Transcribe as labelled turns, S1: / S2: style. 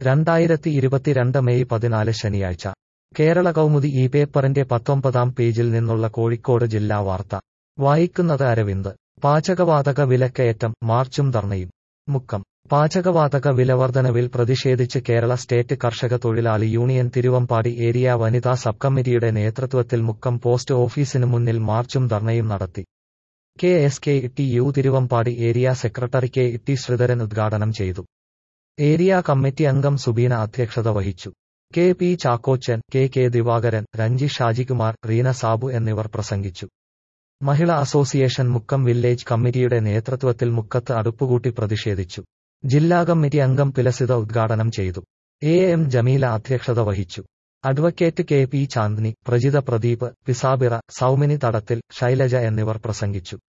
S1: രണ്ടായിരത്തി ഇരുപത്തിരണ്ട് മെയ് പതിനാല് ശനിയാഴ്ച കേരള കൗമുദി ഈ പേപ്പറിന്റെ പത്തൊമ്പതാം പേജിൽ നിന്നുള്ള കോഴിക്കോട് ജില്ലാ വാർത്ത വായിക്കുന്നത് അരവിന്ദ് പാചകവാതക വിലക്കയറ്റം മാർച്ചും ധർണയും മുക്കം പാചകവാതക വിലവർധനവിൽ പ്രതിഷേധിച്ച് കേരള സ്റ്റേറ്റ് കർഷക തൊഴിലാളി യൂണിയൻ തിരുവമ്പാടി ഏരിയ വനിതാ സബ് കമ്മിറ്റിയുടെ നേതൃത്വത്തിൽ മുക്കം പോസ്റ്റ് ഓഫീസിന് മുന്നിൽ മാർച്ചും ധർണയും നടത്തി K S K T U Thiruvambady area secretary K T Sreedharan ഉദ്ഘാടനം ചെയ്തു ഏരിയ കമ്മിറ്റി അംഗം സുബീന അധ്യക്ഷത വഹിച്ചു K P Chackochan K K Divakaran Ranji Shajikumar Reena Sabu എന്നിവർ പ്രസംഗിച്ചു മഹിളാ അസോസിയേഷൻ മുക്കം വില്ലേജ് കമ്മിറ്റിയുടെ നേതൃത്വത്തിൽ മുക്കത്ത് അടുപ്പുകൂട്ടി പ്രതിഷേധിച്ചു ജില്ലാ കമ്മിറ്റി അംഗം പിലസിത ഉദ്ഘാടനം ചെയ്തു എ എം ജമീല അധ്യക്ഷത വഹിച്ചു advocate K P Chandni Prajitha Pradeep പിസാബിറ സൗമിനി തടത്തിൽ ശൈലജ എന്നിവർ പ്രസംഗിച്ചു